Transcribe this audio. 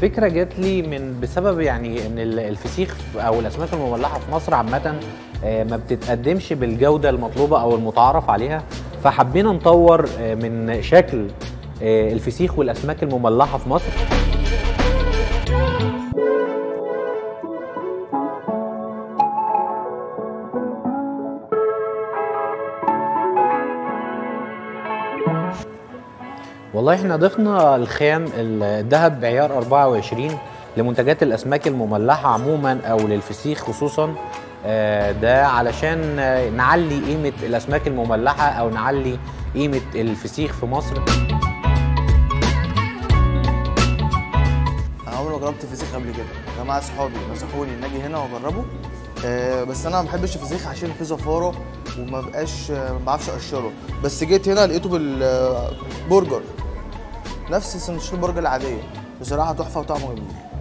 الفكره جات لي من بسبب يعني ان ال- الفسيخ او الاسماك المملحه في مصر عامه آه، ما بتتقدمش بالجوده المطلوبه او المتعارف عليها فحبينا نطور آه، من شكل آه، الفسيخ والاسماك المملحه في مصر والله احنا ضفنا الخام الذهب بعيار 24 لمنتجات الاسماك المملحه عموما او للفسيخ خصوصا آه، ده علشان آه، نعلي قيمه الاسماك المملحه او نعلي قيمه الفسيخ في مصر انا عمري ما جربت فسيخ قبل كده جماعه صحابي نصحوني ان اجي هنا واجربه آه بس انا ما بحبش الفسيخ عشان فيه زفاره وما بقاش آه، ما بعرفش اقشره بس جيت هنا لقيته بالبرجر نفس سندوتشات البرجر العاديه بصراحه تحفه وطعمه جميل